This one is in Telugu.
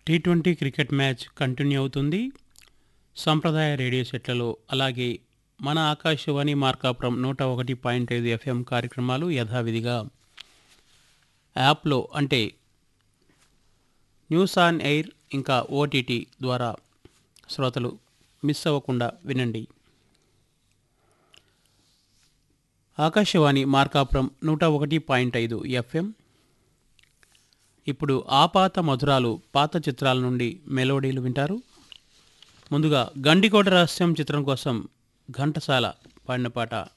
tea twenty cricket match continue అవుతుంది సంప్రదాయ రేడియో సెట్లలో అలాగే మన ఆకాశవాణి మార్కాపురం నూట ఒకటి పాయింట్ ఐదు ఎఫ్ఎం కార్యక్రమాలు యథావిధిగా యాప్లో అంటే న్యూస్ ఆన్ ఎయిర్ ఇంకా ఓటీటీ ద్వారా శ్రోతలు మిస్ అవ్వకుండా వినండి ఆకాశవాణి మార్కాపురం నూట ఒకటి పాయింట్ ఐదు ఎఫ్ఎం ఇప్పుడు ఆపాత మధురాలు పాత చిత్రాల నుండి మెలోడీలు వింటారు ముందుగా గండికోట రహస్యం చిత్రం కోసం ఘంటసాల పాడిన పాట